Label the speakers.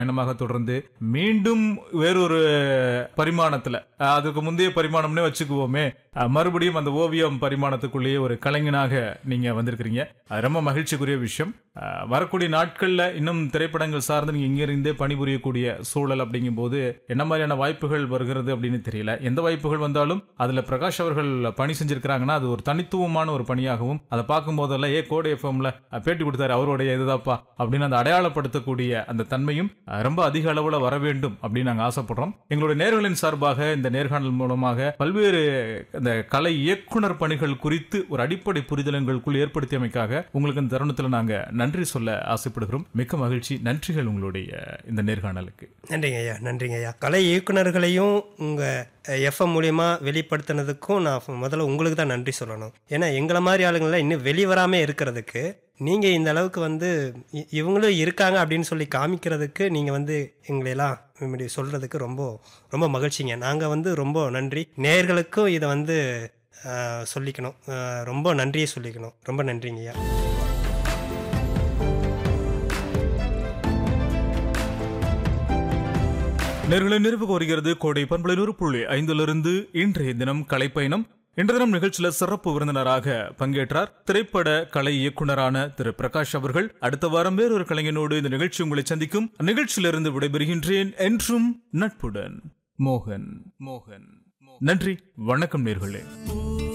Speaker 1: பயணமாக தொடர்ந்து மீண்டும் வேறொரு பரிமாணத்துல அஹ், அதுக்கு முந்தைய பரிமாணம்னே வச்சுக்குவோமே அஹ், மறுபடியும் அந்த ஓவியம் பரிமாணத்துக்குள்ளேயே ஒரு கலைஞனாக நீங்க வந்திருக்கிறீங்க அது ரொம்ப மகிழ்ச்சிக்குரிய விஷயம் அஹ், வரக்கூடிய நாட்கள்ல இன்னும் திரைப்படங்கள் சார்ந்து நீங்க இங்க இருந்தே பணிபுரியக்கூடிய சூழல் அப்படிங்கும் போது என்ன மாதிரியான வாய்ப்புகள் வருகிறது அப்படின்னு தெரியல எந்த வாய்ப்புகள் வந்தாலும் அதுல பிரகாஷ் அவர்கள் பணி செஞ்சிருக்கிறாங்கன்னா அது ஒரு தனித்துவமான ஒரு பணியாகவும் அதை பார்க்கும் போதெல்லாம் ஏ கோடை எஃப்எம்ல பேட்டி கொடுத்தாரு அவருடைய இதுதாப்பா அப்படின்னு அந்த அடையாளப்படுத்தக்கூடிய அந்த தன்மையும் அஹ், ரொம்ப அதிக அளவுல வர வேண்டும் அப்படின்னு நாங்க ஆசைப்படுறோம் எங்களுடைய நேர்களின் சார்பாக இந்த நேர்காணல் மூலமாக பல்வேறு இந்த கலை இயக்குனர் பணிகள் குறித்து ஒரு அடிப்படை புரிதல் எங்களுக்குள் ஏற்படுத்தியமைக்காக உங்களுக்கு இந்த தருணத்துல நாங்க நன்றி சொல்ல ஆசைப்படுகிறோம் மிக்க மகிழ்ச்சி நன்றிகள் உங்களுடைய இந்த நேர்காணலுக்கு
Speaker 2: நன்றிங்க ஐயா நன்றிங்க ஐயா கலை இயக்குனர்களையும் உங்கள் எஃப்எம் மூலியமா வெளிப்படுத்தினதுக்கும் நான் முதல்ல உங்களுக்கு தான் நன்றி சொல்லணும் ஏன்னா எங்களை மாதிரி ஆளுங்களாம் இன்னும் வெளிவராமல் இருக்கிறதுக்கு நீங்கள் இந்த அளவுக்கு வந்து இ- இவங்களும் இருக்காங்க அப்படின்னு சொல்லி காமிக்கிறதுக்கு நீங்கள் வந்து எங்களையெல்லாம் இப்படி சொல்கிறதுக்கு ரொம்ப ரொம்ப மகிழ்ச்சிங்க நாங்கள் வந்து ரொம்ப நன்றி நேயர்களுக்கும் இதை வந்து ஆஹ், சொல்லிக்கணும் ஆஹ், ரொம்ப நன்றியை சொல்லிக்கணும் ரொம்ப நன்றிங்க ஐயா
Speaker 1: நேர்களை நிறைவு கோருகிறது கோடை பண்பலை நூறு புள்ளி ஐந்திலிருந்து இன்றைய தினம் கலைப்பயணம் இன்று தினம் நிகழ்ச்சியில சிறப்பு விருந்தினராக பங்கேற்றார் திரைப்பட கலை இயக்குனரான திரு பிரகாஷ் அவர்கள் அடுத்த வாரம் வேறொரு கலைஞனோடு இந்த நிகழ்ச்சி உங்களை சந்திக்கும் நிகழ்ச்சியிலிருந்து விடைபெறுகின்றேன் என்றும் நட்புடன் மோகன் மோகன் நன்றி வணக்கம் நேர்களே